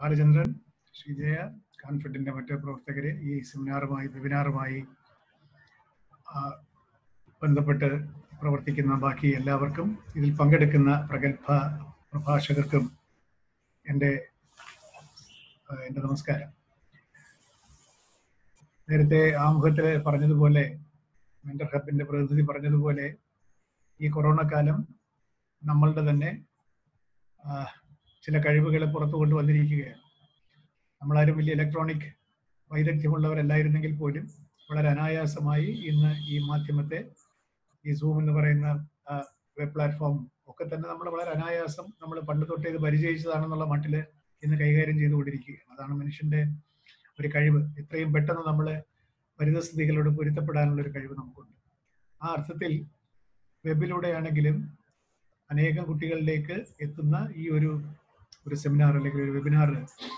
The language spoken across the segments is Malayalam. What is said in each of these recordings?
ബാലചന്ദ്രൻ ശ്രീജയ കോൺഫിഡന്റിന്റെ മറ്റ് പ്രവർത്തകര് ഈ സെമിനാറുമായി വെബിനാറുമായി ആ, ബന്ധപ്പെട്ട് പ്രവർത്തിക്കുന്ന ബാക്കി എല്ലാവർക്കും ഇതിൽ പങ്കെടുക്കുന്ന പ്രഗത്ഭ പ്രഭാഷകർക്കും എൻ്റെ ആ, എൻ്റെ നമസ്കാരം നേരത്തെ ആമുഖത്തിൽ പറഞ്ഞതുപോലെ മെന്റർ ഹബിന്റെ പ്രതിനിധി പറഞ്ഞതുപോലെ ഈ കൊറോണ കാലം നമ്മളുടെ തന്നെ ആ, ചില കഴിവുകളെ പുറത്തു കൊണ്ടുവന്നിരിക്കുകയാണ് നമ്മളാരും വലിയ ഇലക്ട്രോണിക് വൈദഗ്ധ്യമുള്ളവരല്ലായിരുന്നെങ്കിൽ പോലും വളരെ അനായാസമായി ഇന്ന് ഈ മാധ്യമത്തെ ഈ സൂം എന്ന് പറയുന്ന വെബ് പ്ലാറ്റ്ഫോം ഒക്കെ തന്നെ നമ്മൾ വളരെ അനായാസം നമ്മൾ പണ്ട് തൊട്ടേ ഇത് പരിചയിച്ചതാണെന്നുള്ള മട്ടില് ഇന്ന് കൈകാര്യം ചെയ്തുകൊണ്ടിരിക്കുകയാണ് അതാണ് മനുഷ്യന്റെ ഒരു കഴിവ് എത്രയും പെട്ടെന്ന് നമ്മൾ പരിതസ്ഥിതികളോട് പൊരുത്തപ്പെടാനുള്ള ഒരു കഴിവ് നമുക്കുണ്ട് ആ അർത്ഥത്തിൽ വെബിലൂടെയാണെങ്കിലും അനേകം കുട്ടികളിലേക്ക് എത്തുന്ന ഈ ഒരു ഒരു സെമിനാർ അല്ലെങ്കിൽ ഒരു വെബിനാർ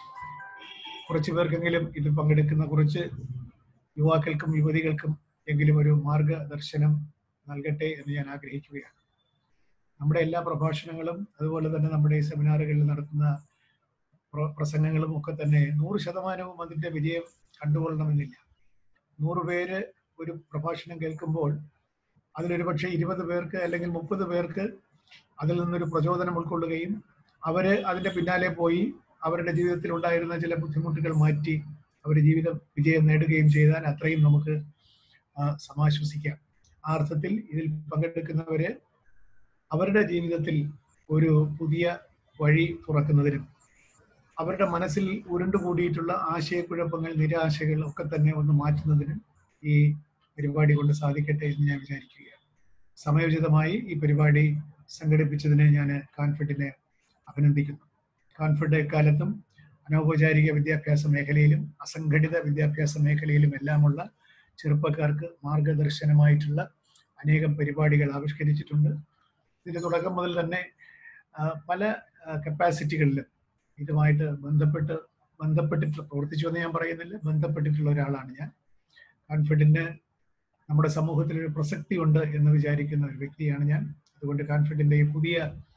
കുറച്ച് പേർക്കെങ്കിലും ഇതിൽ പങ്കെടുക്കുന്ന കുറച്ച് യുവാക്കൾക്കും യുവതികൾക്കും എങ്കിലും ഒരു മാർഗദർശനം നൽകട്ടെ എന്ന് ഞാൻ ആഗ്രഹിക്കുകയാണ് നമ്മുടെ എല്ലാ പ്രഭാഷണങ്ങളും അതുപോലെ തന്നെ നമ്മുടെ ഈ സെമിനാറുകളിൽ നടത്തുന്ന പ്ര- പ്രസംഗങ്ങളും ഒക്കെ തന്നെ നൂറ് ശതമാനവും അതിന്റെ വിജയം കണ്ടുകൊള്ളണമെന്നില്ല നൂറ് പേര് ഒരു പ്രഭാഷണം കേൾക്കുമ്പോൾ അതിലൊരു പക്ഷേ ഇരുപത് പേർക്ക് അല്ലെങ്കിൽ മുപ്പത് പേർക്ക് അതിൽ നിന്നൊരു പ്രചോദനം ഉൾക്കൊള്ളുകയും അവര് അതിന്റെ പിന്നാലെ പോയി അവരുടെ ജീവിതത്തിൽ ഉണ്ടായിരുന്ന ചില ബുദ്ധിമുട്ടുകൾ മാറ്റി അവർ ജീവിതം വിജയം നേടുകയും ചെയ്താൽ അത്രയും നമുക്ക് ആ, സമാശ്വസിക്കാം ആ അർത്ഥത്തിൽ ഇതിൽ പങ്കെടുക്കുന്നവര് അവരുടെ ജീവിതത്തിൽ ഒരു പുതിയ വഴി തുറക്കുന്നതിനും അവരുടെ മനസ്സിൽ ഉരുണ്ടുകൂടിയിട്ടുള്ള ആശയക്കുഴപ്പങ്ങൾ നിരാശകൾ ഒക്കെ തന്നെ ഒന്ന് മാറ്റുന്നതിനും ഈ പരിപാടി കൊണ്ട് സാധിക്കട്ടെ എന്ന് ഞാൻ വിചാരിക്കുകയാണ് സമയോചിതമായി ഈ പരിപാടി സംഘടിപ്പിച്ചതിനെ ഞാൻ കോൺഫിഡിനെ അഭിനന്ദിക്കുന്നു കോൺഫിഡ് എക്കാലത്തും അനൗപചാരിക വിദ്യാഭ്യാസ മേഖലയിലും അസംഘടിത വിദ്യാഭ്യാസ മേഖലയിലും എല്ലാമുള്ള ചെറുപ്പക്കാർക്ക് മാർഗദർശനമായിട്ടുള്ള അനേകം പരിപാടികൾ ആവിഷ്കരിച്ചിട്ടുണ്ട് ഇതിന്റെ തുടക്കം മുതൽ തന്നെ ആ, പല കപ്പാസിറ്റികളിലും ഇതുമായിട്ട് ബന്ധപ്പെട്ട് ബന്ധപ്പെട്ടിട്ട് പ്രവർത്തിച്ചു എന്ന് ഞാൻ പറയുന്നില്ല ബന്ധപ്പെട്ടിട്ടുള്ള ഒരാളാണ് ഞാൻ കോൺഫിഡന്റ് നമ്മുടെ സമൂഹത്തിൽ ഒരു പ്രസക്തി ഉണ്ട് എന്ന് വിചാരിക്കുന്ന ഒരു വ്യക്തിയാണ് ഞാൻ അതുകൊണ്ട് കോൺഫിഡന്റ് ഈ പുതിയ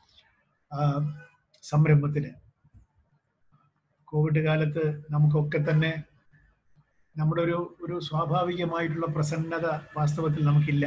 ആ, സംരംഭത്തിന് കോവിഡ് കാലത്ത് നമുക്കൊക്കെ തന്നെ നമ്മുടെ ഒരു ഒരു സ്വാഭാവികമായിട്ടുള്ള പ്രസന്നത വാസ്തവത്തിൽ നമുക്കില്ല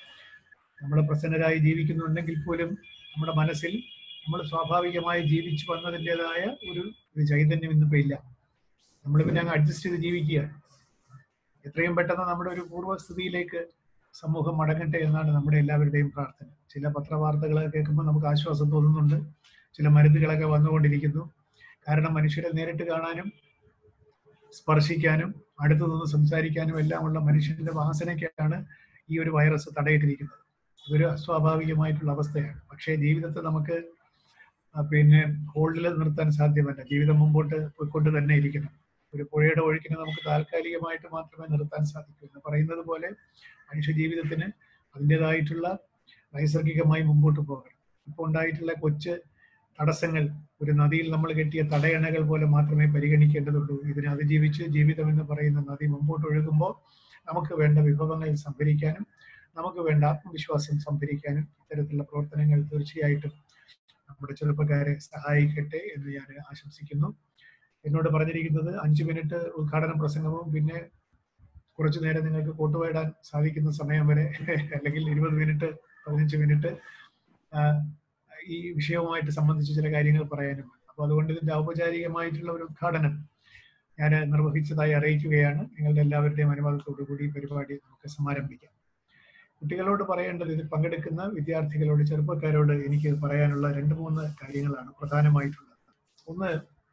നമ്മൾ പ്രസന്നരായി ജീവിക്കുന്നുണ്ടെങ്കിൽ പോലും നമ്മുടെ മനസ്സിൽ നമ്മൾ സ്വാഭാവികമായി ജീവിച്ചു വന്നതിൻ്റെതായ ഒരു ഒരു ചൈതന്യം ഇന്നിപ്പോ ഇല്ല നമ്മൾ പിന്നെ അങ്ങ് അഡ്ജസ്റ്റ് ചെയ്ത് ജീവിക്കുകയാണ് എത്രയും പെട്ടെന്ന് നമ്മുടെ ഒരു പൂർവ്വസ്ഥിതിയിലേക്ക് സമൂഹം മടങ്ങട്ടെ എന്നാണ് നമ്മുടെ എല്ലാവരുടെയും പ്രാർത്ഥന ചില പത്രവാർത്തകൾ കേൾക്കുമ്പോൾ നമുക്ക് ആശ്വാസം തോന്നുന്നുണ്ട് ചില മരുന്നുകളൊക്കെ വന്നുകൊണ്ടിരിക്കുന്നു കാരണം മനുഷ്യരെ നേരിട്ട് കാണാനും സ്പർശിക്കാനും അടുത്തു നിന്ന് സംസാരിക്കാനും എല്ലാമുള്ള മനുഷ്യന്റെ വാസനയ്ക്കാണ് ഈ ഒരു വൈറസ് തടയിട്ടിരിക്കുന്നത് ഇതൊരു അസ്വാഭാവികമായിട്ടുള്ള അവസ്ഥയാണ് പക്ഷേ ജീവിതത്തെ നമുക്ക് ആ, പിന്നെ ഹോൾഡിൽ നിർത്താൻ സാധ്യമല്ല ജീവിതം മുമ്പോട്ട് പോയിക്കൊണ്ട് തന്നെ ഇരിക്കണം ഒരു പുഴയുടെ ഒഴുക്കിനെ നമുക്ക് താൽക്കാലികമായിട്ട് മാത്രമേ നിർത്താൻ സാധിക്കൂ എന്ന് പറയുന്നത് പോലെ മനുഷ്യ ജീവിതത്തിന് അതിൻ്റെതായിട്ടുള്ള നൈസർഗികമായി മുമ്പോട്ട് പോകണം ഇപ്പോൾ ഉണ്ടായിട്ടുള്ള കൊച്ച് തടസ്സങ്ങൾ ഒരു നദിയിൽ നമ്മൾ കെട്ടിയ തടയണകൾ പോലെ മാത്രമേ പരിഗണിക്കേണ്ടതുള്ളൂ ഇതിനെ അതിജീവിച്ച് ജീവിതം എന്ന് പറയുന്ന നദി മുമ്പോട്ട് ഒഴുകുമ്പോൾ നമുക്ക് വേണ്ട വിഭവങ്ങൾ സംഭരിക്കാനും നമുക്ക് വേണ്ട ആത്മവിശ്വാസം സംഭരിക്കാനും ഇത്തരത്തിലുള്ള പ്രവർത്തനങ്ങൾ തീർച്ചയായിട്ടും നമ്മുടെ ചെറുപ്പക്കാരെ സഹായിക്കട്ടെ എന്ന് ഞാൻ ആശംസിക്കുന്നു എന്നോട് പറഞ്ഞിരിക്കുന്നത് അഞ്ചു മിനിറ്റ് ഉദ്ഘാടന പ്രസംഗവും പിന്നെ കുറച്ചു നേരം നിങ്ങൾക്ക് കോട്ടുപോയിടാൻ സാധിക്കുന്ന സമയം വരെ അല്ലെങ്കിൽ ഇരുപത് മിനിറ്റ് പതിനഞ്ച് മിനിറ്റ് ആ, ഈ വിഷയവുമായിട്ട് സംബന്ധിച്ച് ചില കാര്യങ്ങൾ പറയാനും അപ്പൊ അതുകൊണ്ട് ഇതിന്റെ ഔപചാരികമായിട്ടുള്ള ഒരു ഉദ്ഘാടനം ഞാൻ നിർവഹിച്ചതായി അറിയിക്കുകയാണ് നിങ്ങളുടെ എല്ലാവരുടെയും അനുവാദത്തോടു കൂടി ഈ പരിപാടി നമുക്ക് സമാരംഭിക്കാം കുട്ടികളോട് പറയേണ്ടത് ഇതിൽ പങ്കെടുക്കുന്ന വിദ്യാർത്ഥികളോട് ചെറുപ്പക്കാരോട് എനിക്ക് പറയാനുള്ള രണ്ട് മൂന്ന് കാര്യങ്ങളാണ് പ്രധാനമായിട്ടുള്ളത് ഒന്ന്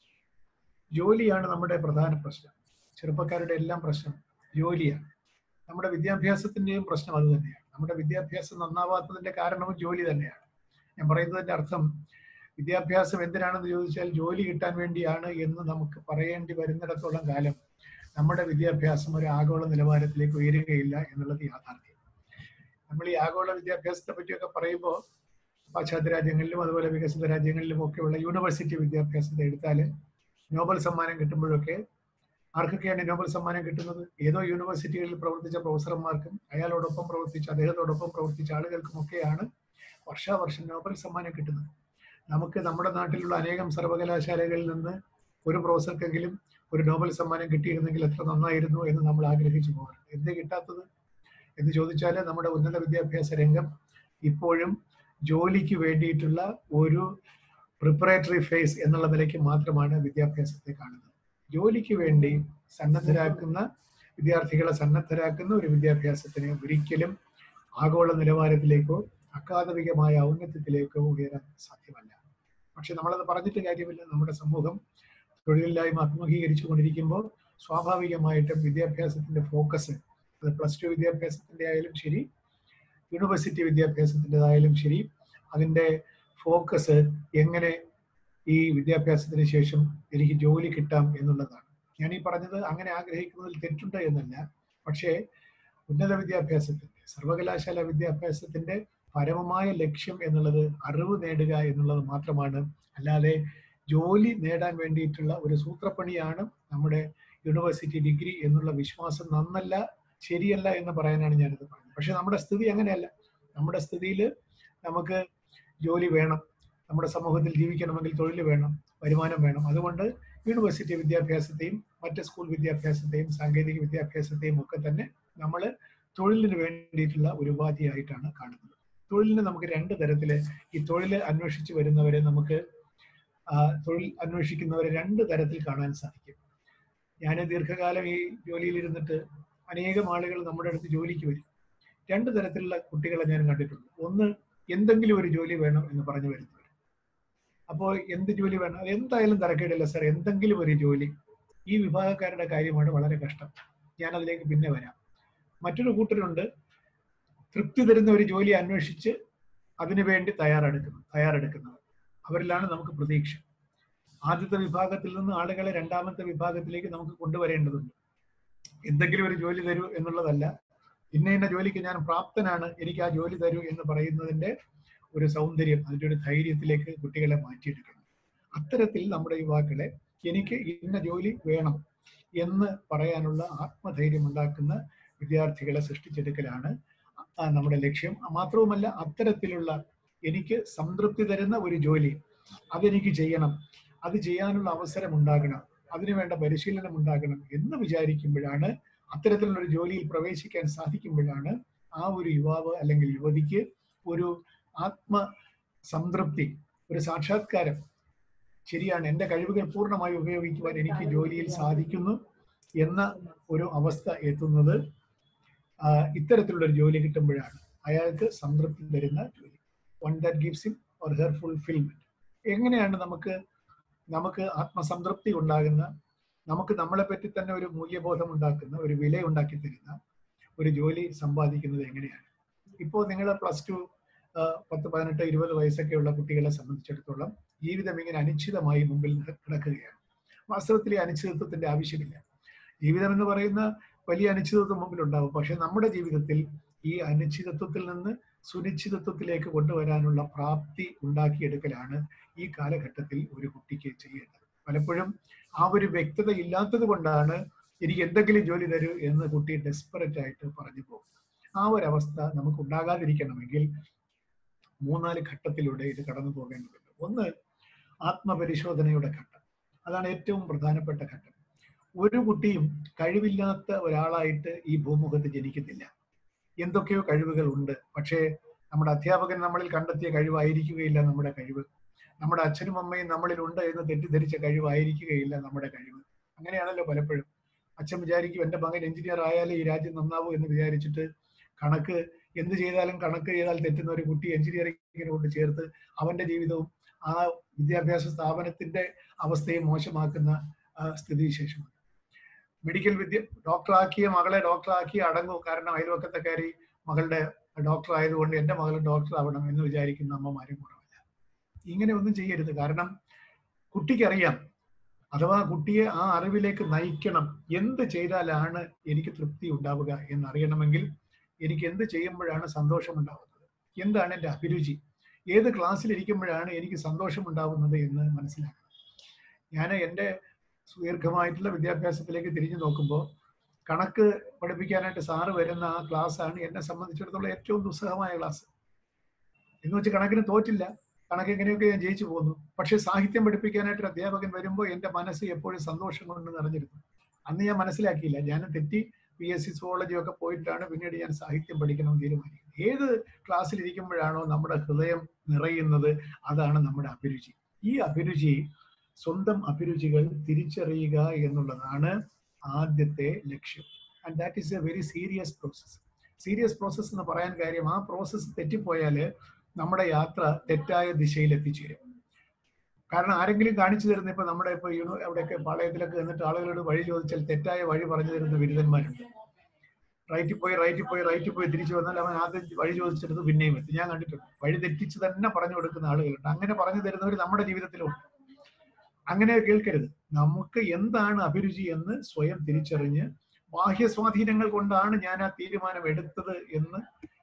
ജോലിയാണ് നമ്മുടെ പ്രധാന പ്രശ്നം ചെറുപ്പക്കാരുടെ എല്ലാം പ്രശ്നം ജോലിയാണ് നമ്മുടെ വിദ്യാഭ്യാസത്തിന്റെയും പ്രശ്നം അത് തന്നെയാണ് നമ്മുടെ വിദ്യാഭ്യാസം നന്നാവാത്തതിന്റെ കാരണവും ജോലി തന്നെയാണ് ഞാൻ പറയുന്നതിന്റെ അർത്ഥം വിദ്യാഭ്യാസം എന്തിനാണെന്ന് ചോദിച്ചാൽ ജോലി കിട്ടാൻ വേണ്ടിയാണ് എന്ന് നമുക്ക് പറയേണ്ടി വരുന്നിടത്തോളം കാലം നമ്മുടെ വിദ്യാഭ്യാസം ഒരു ആഗോള നിലവാരത്തിലേക്ക് ഉയരുകയില്ല എന്നുള്ളത് യാഥാർത്ഥ്യം നമ്മൾ ഈ ആഗോള വിദ്യാഭ്യാസത്തെ പറ്റിയൊക്കെ പറയുമ്പോൾ പാശ്ചാത്യ രാജ്യങ്ങളിലും അതുപോലെ വികസിത രാജ്യങ്ങളിലും ഒക്കെയുള്ള യൂണിവേഴ്സിറ്റി വിദ്യാഭ്യാസത്തെ എടുത്താൽ നോബൽ സമ്മാനം കിട്ടുമ്പോഴൊക്കെ ആർക്കൊക്കെയാണ് നോബൽ സമ്മാനം കിട്ടുന്നത് ഏതോ യൂണിവേഴ്സിറ്റികളിൽ പ്രവർത്തിച്ച പ്രൊഫസർമാർക്കും അയാളോടൊപ്പം പ്രവർത്തിച്ച അദ്ദേഹത്തോടൊപ്പം പ്രവർത്തിച്ച ആളുകൾക്കുമൊക്കെയാണ് വർഷാവർഷം നോബൽ സമ്മാനം കിട്ടുന്നത് നമുക്ക് നമ്മുടെ നാട്ടിലുള്ള അനേകം സർവകലാശാലകളിൽ നിന്ന് ഒരു പ്രൊഫസർക്കെങ്കിലും ഒരു നോബൽ സമ്മാനം കിട്ടിയിരുന്നെങ്കിൽ എത്ര നന്നായിരുന്നു എന്ന് നമ്മൾ ആഗ്രഹിച്ചു പോകാറുണ്ട് എന്തേ കിട്ടാത്തത് എന്ന് ചോദിച്ചാൽ നമ്മുടെ ഉന്നത വിദ്യാഭ്യാസ രംഗം ഇപ്പോഴും ജോലിക്ക് വേണ്ടിയിട്ടുള്ള ഒരു പ്രിപ്പറേറ്ററി ഫേസ് എന്നുള്ള നിലയ്ക്ക് മാത്രമാണ് വിദ്യാഭ്യാസത്തെ കാണുന്നത് ജോലിക്ക് വേണ്ടി സന്നദ്ധരാക്കുന്ന വിദ്യാർത്ഥികളെ സന്നദ്ധരാക്കുന്ന ഒരു വിദ്യാഭ്യാസത്തിന് ഒരിക്കലും ആഗോള നിലവാരത്തിലേക്കോ അക്കാദമികമായ ഔന്നത്യത്തിലേക്കോ ഉയരാൻ സാധ്യമല്ല പക്ഷെ നമ്മളത് പറഞ്ഞിട്ട് കാര്യമില്ല നമ്മുടെ സമൂഹം തൊഴിലില്ലായ്മ അഭിമുഖീകരിച്ചു കൊണ്ടിരിക്കുമ്പോൾ സ്വാഭാവികമായിട്ടും വിദ്യാഭ്യാസത്തിന്റെ ഫോക്കസ് അത് പ്ലസ് ടു വിദ്യാഭ്യാസത്തിന്റെ ആയാലും ശരി യൂണിവേഴ്സിറ്റി വിദ്യാഭ്യാസത്തിൻ്റെതായാലും ശരി അതിൻ്റെ ഫോക്കസ് എങ്ങനെ ഈ വിദ്യാഭ്യാസത്തിന് ശേഷം എനിക്ക് ജോലി കിട്ടാം എന്നുള്ളതാണ് ഞാൻ ഈ പറഞ്ഞത് അങ്ങനെ ആഗ്രഹിക്കുന്നതിൽ തെറ്റുണ്ട് എന്നല്ല പക്ഷേ ഉന്നത വിദ്യാഭ്യാസത്തിന്റെ സർവകലാശാല വിദ്യാഭ്യാസത്തിന്റെ പരമമായ ലക്ഷ്യം എന്നുള്ളത് അറിവ് നേടുക എന്നുള്ളത് മാത്രമാണ് അല്ലാതെ ജോലി നേടാൻ വേണ്ടിയിട്ടുള്ള ഒരു സൂത്രപ്പണിയാണ് നമ്മുടെ യൂണിവേഴ്സിറ്റി ഡിഗ്രി എന്നുള്ള വിശ്വാസം നന്നല്ല ശരിയല്ല എന്ന് പറയാനാണ് ഞാനിത് പറഞ്ഞത് പക്ഷെ നമ്മുടെ സ്ഥിതി അങ്ങനെയല്ല നമ്മുടെ സ്ഥിതിയിൽ നമുക്ക് ജോലി വേണം നമ്മുടെ സമൂഹത്തിൽ ജീവിക്കണമെങ്കിൽ തൊഴിൽ വേണം വരുമാനം വേണം അതുകൊണ്ട് യൂണിവേഴ്സിറ്റി വിദ്യാഭ്യാസത്തെയും മറ്റ് സ്കൂൾ വിദ്യാഭ്യാസത്തെയും സാങ്കേതിക വിദ്യാഭ്യാസത്തെയും ഒക്കെ തന്നെ നമ്മൾ തൊഴിലിന് വേണ്ടിയിട്ടുള്ള ഒരു ഉപാധിയായിട്ടാണ് കാണുന്നത് തൊഴിലിന് നമുക്ക് രണ്ട് തരത്തില് ഈ തൊഴിൽ അന്വേഷിച്ച് വരുന്നവരെ നമുക്ക് തൊഴിൽ അന്വേഷിക്കുന്നവരെ രണ്ട് തരത്തിൽ കാണാൻ സാധിക്കും ഞാൻ ദീർഘകാലം ഈ ജോലിയിൽ ഇരുന്നിട്ട് അനേകം ആളുകൾ നമ്മുടെ അടുത്ത് ജോലിക്ക് വരും രണ്ട് തരത്തിലുള്ള കുട്ടികളെ ഞാൻ കണ്ടിട്ടുണ്ട് ഒന്ന് എന്തെങ്കിലും ഒരു ജോലി വേണം എന്ന് പറഞ്ഞു വരുന്നവർ അപ്പോൾ എന്ത് ജോലി വേണം അത് എന്തായാലും തരക്കേടില്ല സാർ എന്തെങ്കിലും ഒരു ജോലി ഈ വിഭാഗക്കാരുടെ കാര്യമാണ് വളരെ കഷ്ടം ഞാൻ അതിലേക്ക് പിന്നെ വരാം മറ്റൊരു കൂട്ടരുണ്ട് തൃപ്തി തരുന്ന ഒരു ജോലി അന്വേഷിച്ച് അതിനുവേണ്ടി തയ്യാറെടുക്കുന്നു തയ്യാറെടുക്കുന്നവർ അവരിലാണ് നമുക്ക് പ്രതീക്ഷ ആദ്യത്തെ വിഭാഗത്തിൽ നിന്ന് ആളുകളെ രണ്ടാമത്തെ വിഭാഗത്തിലേക്ക് നമുക്ക് കൊണ്ടുവരേണ്ടതുണ്ട് എന്തെങ്കിലും ഒരു ജോലി തരൂ എന്നുള്ളതല്ല ഇന്ന ഇന്ന ജോലിക്ക് ഞാൻ പ്രാപ്തനാണ് എനിക്ക് ആ ജോലി തരൂ എന്ന് പറയുന്നതിന്റെ ഒരു സൗന്ദര്യം അതിന്റെ ഒരു ധൈര്യത്തിലേക്ക് കുട്ടികളെ മാറ്റിയെടുക്കണം അത്തരത്തിൽ നമ്മുടെ യുവാക്കളെ എനിക്ക് ഇന്ന ജോലി വേണം എന്ന് പറയാനുള്ള ആത്മധൈര്യം ഉണ്ടാക്കുന്ന വിദ്യാർത്ഥികളെ സൃഷ്ടിച്ചെടുക്കലാണ് നമ്മുടെ ലക്ഷ്യം മാത്രവുമല്ല അത്തരത്തിലുള്ള എനിക്ക് സംതൃപ്തി തരുന്ന ഒരു ജോലി അതെനിക്ക് ചെയ്യണം അത് ചെയ്യാനുള്ള അവസരം ഉണ്ടാകണം അതിനുവേണ്ട പരിശീലനം ഉണ്ടാകണം എന്ന് വിചാരിക്കുമ്പോഴാണ് അത്തരത്തിലുള്ള ഒരു ജോലിയിൽ പ്രവേശിക്കാൻ സാധിക്കുമ്പോഴാണ് ആ ഒരു യുവാവ് അല്ലെങ്കിൽ യുവതിക്ക് ഒരു ആത്മ സംതൃപ്തി ഒരു സാക്ഷാത്കാരം ശരിയാണ് എൻ്റെ കഴിവുകൾ പൂർണ്ണമായി ഉപയോഗിക്കുവാൻ എനിക്ക് ജോലിയിൽ സാധിക്കുന്നു എന്ന ഒരു അവസ്ഥ എത്തുന്നത് ഇത്തരത്തിലുള്ള ഒരു ജോലി കിട്ടുമ്പോഴാണ് അയാൾക്ക് സംതൃപ്തി തരുന്ന ജോലി one that gives him or her fulfilment എങ്ങനെയാണ് നമുക്ക് നമുക്ക് ആത്മസംതൃപ്തി ഉണ്ടാകുന്ന നമുക്ക് നമ്മളെ പറ്റി തന്നെ ഒരു മൂല്യബോധം ഉണ്ടാക്കുന്ന ഒരു വില ഉണ്ടാക്കി തരുന്ന ഒരു ജോലി സമ്പാദിക്കുന്നത് എങ്ങനെയാണ് ഇപ്പോൾ നിങ്ങൾ പ്ലസ് ടു പത്ത് പതിനെട്ട് ഇരുപത് വയസ്സൊക്കെയുള്ള കുട്ടികളെ സംബന്ധിച്ചിടത്തോളം ജീവിതം ഇങ്ങനെ അനിശ്ചിതമായി മുമ്പിൽ കിടക്കുകയാണ് വാസ്തവത്തിൽ ഈ അനിശ്ചിതത്വത്തിന്റെ ആവശ്യമില്ല ജീവിതം എന്ന് പറയുന്ന വലിയ അനിശ്ചിതത്വം മുമ്പിൽ ഉണ്ടാവും പക്ഷെ നമ്മുടെ ജീവിതത്തിൽ ഈ അനിശ്ചിതത്വത്തിൽ നിന്ന് സുനിശ്ചിതത്വത്തിലേക്ക് കൊണ്ടുവരാനുള്ള പ്രാപ്തി ഉണ്ടാക്കിയെടുക്കലാണ് ഈ കാലഘട്ടത്തിൽ ഒരു കുട്ടിക്ക് ചെയ്യേണ്ടത് പലപ്പോഴും ആ ഒരു വ്യക്തത ഇല്ലാത്തത് കൊണ്ടാണ് എനിക്ക് എന്തെങ്കിലും ജോലി തരൂ എന്ന് കുട്ടി ഡെസ്പറേറ്റ് ആയിട്ട് പറഞ്ഞു പോകും ആ ഒരു അവസ്ഥ നമുക്ക് ഉണ്ടാകാതിരിക്കണമെങ്കിൽ മൂന്നാല് ഘട്ടത്തിലൂടെ ഇത് കടന്നു പോകേണ്ടതുണ്ട് ഒന്ന് ആത്മപരിശോധനയുടെ ഘട്ടം അതാണ് ഏറ്റവും പ്രധാനപ്പെട്ട ഘട്ടം ഒരു കുട്ടിയും കഴിവില്ലാത്ത ഒരാളായിട്ട് ഈ ഭൂമുഖത്ത് ജനിക്കുന്നില്ല എന്തൊക്കെയോ കഴിവുകൾ ഉണ്ട് പക്ഷേ നമ്മുടെ അധ്യാപകൻ നമ്മളിൽ കണ്ടെത്തിയ കഴിവായിരിക്കുകയില്ല നമ്മുടെ കഴിവ് നമ്മുടെ അച്ഛനും അമ്മയും നമ്മളിൽ ഉണ്ട് എന്ന് തെറ്റിദ്ധരിച്ച കഴിവായിരിക്കുകയില്ല നമ്മുടെ കഴിവ് അങ്ങനെയാണല്ലോ പലപ്പോഴും അച്ഛൻ വിചാരിക്കും എൻ്റെ മകൻ എഞ്ചിനീയർ ആയാലേ ഈ രാജ്യം നന്നാവൂ എന്ന് വിചാരിച്ചിട്ട് കണക്ക് എന്ത് ചെയ്താലും കണക്ക് ചെയ്താൽ തെറ്റുന്ന ഒരു കുട്ടി എഞ്ചിനീയറിംഗിന് കൊണ്ട് ചേർത്ത് അവന്റെ ജീവിതവും ആ വിദ്യാഭ്യാസ സ്ഥാപനത്തിന്റെ അവസ്ഥയും മോശമാക്കുന്ന സ്ഥിതിവിശേഷമാണ് മെഡിക്കൽ വിദ്യ ഡോക്ടറാക്കിയ മകളെ ഡോക്ടറാക്കി അടങ്ങൂ കാരണം അയൽവക്കത്തെ കയറി മകളുടെ ഡോക്ടർ ആയതുകൊണ്ട് എൻ്റെ മകൾ ഡോക്ടർ ആവണം എന്ന് വിചാരിക്കുന്ന അമ്മമാരും കുറവല്ല ഇങ്ങനെ ഒന്നും ചെയ്യരുത് കാരണം കുട്ടിക്കറിയാം അഥവാ കുട്ടിയെ ആ അറിവിലേക്ക് നയിക്കണം എന്ത് ചെയ്താലാണ് എനിക്ക് തൃപ്തി ഉണ്ടാവുക എന്നറിയണമെങ്കിൽ എനിക്ക് എന്ത് ചെയ്യുമ്പോഴാണ് സന്തോഷം ഉണ്ടാവുന്നത് എന്താണ് എൻ്റെ അഭിരുചി ഏത് ക്ലാസ്സിൽ ഇരിക്കുമ്പോഴാണ് എനിക്ക് സന്തോഷം ഉണ്ടാവുന്നത് എന്ന് മനസ്സിലാക്കണം ഞാൻ എൻ്റെ സുദീർഘമായിട്ടുള്ള വിദ്യാഭ്യാസത്തിലേക്ക് തിരിഞ്ഞു നോക്കുമ്പോൾ കണക്ക് പഠിപ്പിക്കാനായിട്ട് സാറ് വരുന്ന ആ ക്ലാസ് ആണ് എന്നെ സംബന്ധിച്ചിടത്തോളം ഏറ്റവും ദുസ്സഹമായ ക്ലാസ് എന്ന് വെച്ച് കണക്കിന് തോറ്റില്ല കണക്ക് എങ്ങനെയൊക്കെ ഞാൻ ജയിച്ചു പോന്നു പക്ഷെ സാഹിത്യം പഠിപ്പിക്കാനായിട്ട് ഒരു അധ്യാപകൻ വരുമ്പോൾ എന്റെ മനസ്സ് എപ്പോഴും സന്തോഷം കൊണ്ട് നിറഞ്ഞിരുന്നു അന്ന് ഞാൻ മനസ്സിലാക്കിയില്ല ഞാൻ തെറ്റി പി എസ് സി സുവോളജി ഒക്കെ പോയിട്ടാണ് പിന്നീട് ഞാൻ സാഹിത്യം പഠിക്കണമെന്ന് തീരുമാനിക്കുന്നത് ഏത് ക്ലാസ്സിൽ ഇരിക്കുമ്പോഴാണോ നമ്മുടെ ഹൃദയം നിറയുന്നത് അതാണ് നമ്മുടെ അഭിരുചി ഈ അഭിരുചി സ്വന്തം അഭിരുചികൾ തിരിച്ചറിയുക എന്നുള്ളതാണ് ആദ്യത്തെ ലക്ഷ്യം and that is a very serious process serious process എന്ന് പറയാൻ കാര്യം ആ പ്രോസസ്സ് തെറ്റിപ്പോയാൽ നമ്മുടെ യാത്ര തെറ്റായ ദിശയിൽ എത്തിച്ചേരും കാരണം ആരെങ്കിലും കാണിച്ചു തരുന്ന ഇപ്പൊ നമ്മുടെ ഇപ്പൊ യൂണോ അവിടെയൊക്കെ പാളയത്തിലൊക്കെ എന്നിട്ട് ആളുകളോട് വഴി ചോദിച്ചാൽ തെറ്റായ വഴി പറഞ്ഞു തരുന്ന ബിരുദന്മാരുണ്ട് റൈറ്റിൽ പോയി റൈറ്റിൽ പോയി റൈറ്റിൽ പോയി തിരിച്ചു വന്നാൽ അവൻ ആദ്യം വഴി ചോദിച്ചെടുത്ത് പിന്നെയും എത്തി ഞാൻ കണ്ടിട്ടുണ്ട് വഴി തെറ്റിച്ച് തന്നെ പറഞ്ഞു കൊടുക്കുന്ന ആളുകളുണ്ട് അങ്ങനെ പറഞ്ഞു തരുന്നവർ നമ്മുടെ ജീവിതത്തിലുണ്ട് അങ്ങനെ കേൾക്കരുത് നമുക്ക് എന്താണ് അഭിരുചി എന്ന് സ്വയം തിരിച്ചറിഞ്ഞ് ബാഹ്യ സ്വാധീനങ്ങൾ കൊണ്ടാണ് ഞാൻ ആ തീരുമാനം എടുത്തത് എന്ന്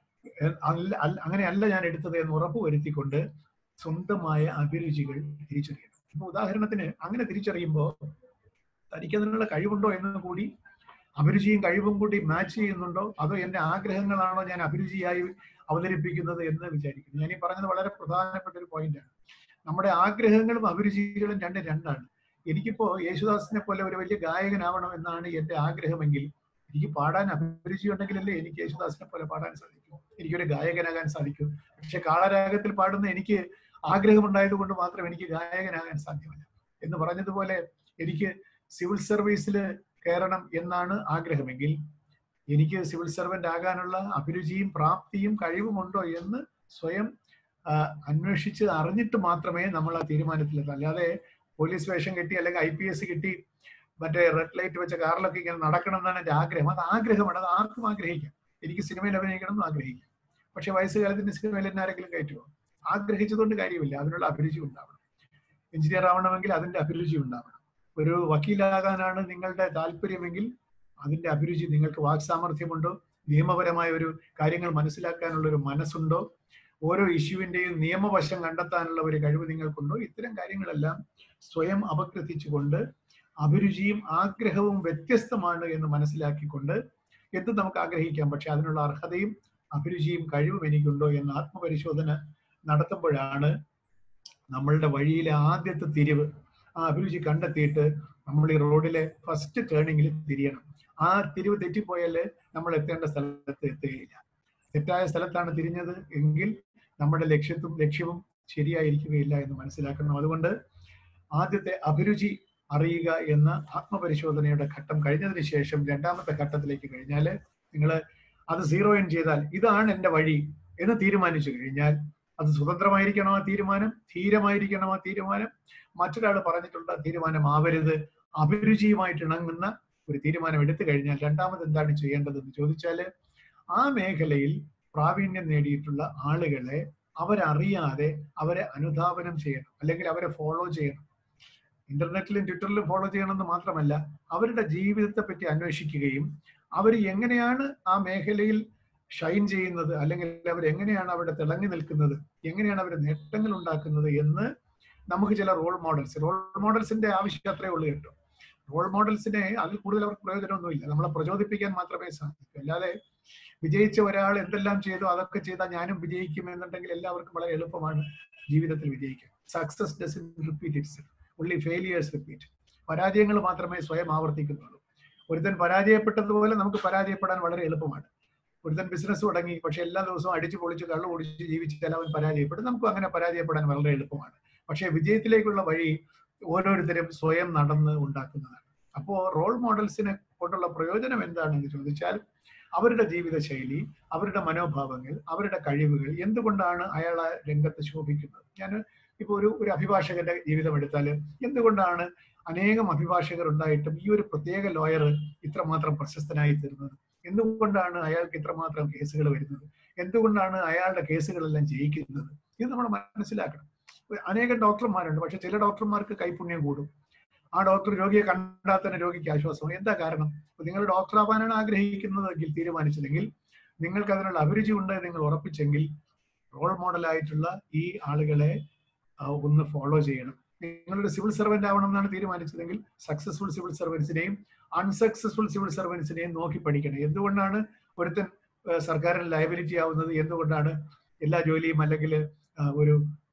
അല്ല അങ്ങനെയല്ല ഞാൻ എടുത്തത് എന്ന് ഉറപ്പ് വരുത്തിക്കൊണ്ട് സ്വന്തമായ അഭിരുചികൾ തിരിച്ചറിയണം ഇപ്പൊ ഉദാഹരണത്തിന് അങ്ങനെ തിരിച്ചറിയുമ്പോൾ തനിക്ക് അതിനുള്ള കഴിവുണ്ടോ എന്ന് കൂടി അഭിരുചിയും കഴിവും കൂടി മാച്ച് ചെയ്യുന്നുണ്ടോ അതോ എന്റെ ആഗ്രഹങ്ങളാണോ ഞാൻ അഭിരുചിയായി അവതരിപ്പിക്കുന്നത് എന്ന് വിചാരിക്കുന്നു ഞാൻ ഈ പറഞ്ഞത് വളരെ പ്രധാനപ്പെട്ട ഒരു പോയിന്റാണ് നമ്മുടെ ആഗ്രഹങ്ങളും അഭിരുചികളും രണ്ട് രണ്ടാണ് എനിക്കിപ്പോ യേശുദാസിനെ പോലെ ഒരു വലിയ ഗായകനാവണം എന്നാണ് എന്റെ ആഗ്രഹമെങ്കിൽ എനിക്ക് പാടാൻ അഭിരുചി ഉണ്ടെങ്കിലല്ലേ എനിക്ക് യേശുദാസിനെ പോലെ പാടാൻ സാധിക്കും എനിക്കൊരു ഗായകനാകാൻ സാധിക്കും പക്ഷെ കാളരാഗത്തിൽ പാടുന്ന എനിക്ക് ആഗ്രഹമുണ്ടായത് കൊണ്ട് മാത്രം എനിക്ക് ഗായകനാകാൻ സാധ്യമല്ല എന്ന് പറഞ്ഞതുപോലെ എനിക്ക് സിവിൽ സർവീസിൽ കയറണം എന്നാണ് ആഗ്രഹമെങ്കിൽ എനിക്ക് സിവിൽ സർവന്റ് ആകാനുള്ള അഭിരുചിയും പ്രാപ്തിയും കഴിവുമുണ്ടോ എന്ന് സ്വയം അന്വേഷിച്ച് അറിഞ്ഞിട്ട് മാത്രമേ നമ്മൾ ആ തീരുമാനത്തിലെത്താം അല്ലാതെ പോലീസ് വേഷം കിട്ടി അല്ലെങ്കിൽ ഐ പി എസ് കിട്ടി മറ്റേ റെഡ് ലൈറ്റ് വെച്ച കാറിലൊക്കെ ഇങ്ങനെ നടക്കണം എന്നാണ് എൻ്റെ ആഗ്രഹം അത് ആഗ്രഹമാണ് അത് ആർക്കും ആഗ്രഹിക്കാം എനിക്ക് സിനിമയിൽ അഭിനയിക്കണം എന്ന് ആഗ്രഹിക്കാം പക്ഷെ വയസ്സുകാലത്തിന്റെ സിനിമയിൽ എന്നെ ആരെങ്കിലും കയറ്റുമോ ആഗ്രഹിച്ചതുകൊണ്ട് കാര്യമില്ല അതിനുള്ള അഭിരുചി ഉണ്ടാവണം എഞ്ചിനീയർ ആവണമെങ്കിൽ അതിന്റെ അഭിരുചി ഉണ്ടാവണം ഒരു വക്കീലാകാനാണ് നിങ്ങളുടെ താല്പര്യമെങ്കിൽ അതിന്റെ അഭിരുചി നിങ്ങൾക്ക് വാക്സാമർഥ്യമുണ്ടോ നിയമപരമായ ഒരു കാര്യങ്ങൾ മനസ്സിലാക്കാനുള്ള ഒരു മനസ്സുണ്ടോ ഓരോ ഇഷ്യൂവിന്റെയും നിയമവശം കണ്ടെത്താനുള്ള ഒരു കഴിവ് നിങ്ങൾക്കുണ്ടോ ഇത്തരം കാര്യങ്ങളെല്ലാം സ്വയം അപഗ്രഥിച്ചുകൊണ്ട് അഭിരുചിയും ആഗ്രഹവും വ്യത്യസ്തമാണ് എന്ന് മനസ്സിലാക്കിക്കൊണ്ട് എന്ത് നമുക്ക് ആഗ്രഹിക്കാം പക്ഷെ അതിനുള്ള അർഹതയും അഭിരുചിയും കഴിവും എനിക്കുണ്ടോ എന്ന ആത്മപരിശോധന നടത്തുമ്പോഴാണ് നമ്മളുടെ വഴിയിലെ ആദ്യത്തെ തിരിവ് ആ അഭിരുചി കണ്ടെത്തിയിട്ട് നമ്മൾ ഈ റോഡിലെ ഫസ്റ്റ് ടേണിങ്ങിൽ തിരിയണം ആ തിരിവ് തെറ്റിപ്പോയാൽ നമ്മൾ എത്തേണ്ട സ്ഥലത്ത് എത്തുകയില്ല തെറ്റായ സ്ഥലത്താണ് തിരിഞ്ഞത് എങ്കിൽ നമ്മുടെ ലക്ഷ്യത്തും ലക്ഷ്യവും ശരിയായിരിക്കുകയില്ല എന്ന് മനസ്സിലാക്കണം അതുകൊണ്ട് ആദ്യത്തെ അഭിരുചി അറിയുക എന്ന ആത്മപരിശോധനയുടെ ഘട്ടം കഴിഞ്ഞതിന് ശേഷം രണ്ടാമത്തെ ഘട്ടത്തിലേക്ക് കഴിഞ്ഞാൽ നിങ്ങൾ അത് സീറോ ഇൻ ചെയ്താൽ ഇതാണ് എൻ്റെ വഴി എന്ന് തീരുമാനിച്ചു കഴിഞ്ഞാൽ അത് സ്വതന്ത്രമായിരിക്കണം ആ തീരുമാനം ധീരമായിരിക്കണം ആ തീരുമാനം മറ്റൊരാൾ പറഞ്ഞിട്ടുള്ള തീരുമാനം ആവരുത് അഭിരുചിയുമായിട്ട് ഇണങ്ങുന്ന ഒരു തീരുമാനം എടുത്തു കഴിഞ്ഞാൽ രണ്ടാമത് എന്താണ് ചെയ്യേണ്ടതെന്ന് ചോദിച്ചാൽ ആ മേഖലയിൽ പ്രാവീണ്യം നേടിയിട്ടുള്ള ആളുകളെ അവരറിയാതെ അവരെ അനുധാവനം ചെയ്യണം അല്ലെങ്കിൽ അവരെ ഫോളോ ചെയ്യണം ഇന്റർനെറ്റിലും ട്വിറ്ററിലും ഫോളോ ചെയ്യണമെന്ന് മാത്രമല്ല അവരുടെ ജീവിതത്തെ പറ്റി അന്വേഷിക്കുകയും അവർ എങ്ങനെയാണ് ആ മേഖലയിൽ ഷൈൻ ചെയ്യുന്നത് അല്ലെങ്കിൽ അവർ എങ്ങനെയാണ് അവിടെ തിളങ്ങി നിൽക്കുന്നത് എങ്ങനെയാണ് അവർ നേട്ടങ്ങൾ ഉണ്ടാക്കുന്നത് എന്ന് നമുക്ക് ചില റോൾ മോഡൽസ് റോൾ മോഡൽസിന്റെ ആവശ്യം അത്രേ ഉള്ളൂ കേട്ടോ റോൾ മോഡൽസിനെ അതിൽ കൂടുതൽ അവർക്ക് പ്രയോജനമൊന്നുമില്ല നമ്മളെ പ്രചോദിപ്പിക്കാൻ മാത്രമേ സാധിക്കൂ അല്ലാതെ വിജയിച്ച ഒരാൾ എന്തെല്ലാം ചെയ്തോ അതൊക്കെ ചെയ്താൽ ഞാനും വിജയിക്കും എന്നുണ്ടെങ്കിൽ എല്ലാവർക്കും വളരെ എളുപ്പമാണ് ജീവിതത്തിൽ വിജയിക്കാൻ success doesn't repeat it's only failures repeat പരാജയങ്ങൾ മാത്രമേ സ്വയം ആവർത്തിക്കുന്നുള്ളൂ ഒരുത്തൻ പരാജയപ്പെട്ടതുപോലെ നമുക്ക് പരാജയപ്പെടാൻ വളരെ എളുപ്പമാണ് ഒരുത്തൻ ബിസിനസ് തുടങ്ങി പക്ഷെ എല്ലാ ദിവസവും അടിച്ചു പൊളിച്ച് കള്ളു പൊടിച്ച് ജീവിച്ചാൽ അവൻ പരാജയപ്പെടും നമുക്ക് അങ്ങനെ പരാജയപ്പെടാൻ വളരെ എളുപ്പമാണ് പക്ഷെ വിജയത്തിലേക്കുള്ള വഴി ഓരോരുത്തരും സ്വയം നടന്ന് ഉണ്ടാക്കുന്നതാണ് അപ്പോ റോൾ മോഡൽസിനെ കൊണ്ടുള്ള പ്രയോജനം എന്താണെന്ന് ചോദിച്ചാൽ അവരുടെ ജീവിതശൈലി അവരുടെ മനോഭാവങ്ങൾ അവരുടെ കഴിവുകൾ എന്തുകൊണ്ടാണ് അയാൾ ആ രംഗത്ത് ശോഭിക്കുന്നത് ഞാൻ ഇപ്പോൾ ഒരു ഒരു അഭിഭാഷകന്റെ ജീവിതം എടുത്താൽ എന്തുകൊണ്ടാണ് അനേകം അഭിഭാഷകർ ഉണ്ടായിട്ടും ഈ ഒരു പ്രത്യേക ലോയർ ഇത്രമാത്രം പ്രശസ്തനായി തീർന്നത് എന്തുകൊണ്ടാണ് അയാൾക്ക് ഇത്രമാത്രം കേസുകൾ വരുന്നത് എന്തുകൊണ്ടാണ് അയാളുടെ കേസുകളെല്ലാം ജയിക്കുന്നത് ഇത് നമ്മൾ മനസ്സിലാക്കണം അനേകം ഡോക്ടർമാരുണ്ട് പക്ഷെ ചില ഡോക്ടർമാർക്ക് കൈപുണ്യം കൂടും ആ ഡോക്ടർ രോഗിയെ കണ്ടാൽ തന്നെ രോഗിക്ക് ആശ്വാസം എന്താ കാരണം നിങ്ങൾ ഡോക്ടർ ആവാനാണ് ആഗ്രഹിക്കുന്നതെങ്കിൽ തീരുമാനിച്ചതെങ്കിൽ നിങ്ങൾക്ക് അതിനുള്ള അഭിരുചി ഉണ്ട് നിങ്ങൾ ഉറപ്പിച്ചെങ്കിൽ റോൾ മോഡലായിട്ടുള്ള ഈ ആളുകളെ ഒന്ന് ഫോളോ ചെയ്യണം നിങ്ങളൊരു സിവിൽ സർവന്റ് ആവണം എന്നാണ് തീരുമാനിച്ചതെങ്കിൽ സക്സസ്ഫുൾ സിവിൽ സർവൻസിനെയും അൺസക്സസ്ഫുൾ സിവിൽ സർവൻസിനെയും നോക്കി പഠിക്കണം എന്തുകൊണ്ടാണ് ഒരുത്തൻ സർക്കാരിന് ലയബിലിറ്റി ആവുന്നത് എന്തുകൊണ്ടാണ് എല്ലാ ജോലിയും അല്ലെങ്കിൽ ഒരു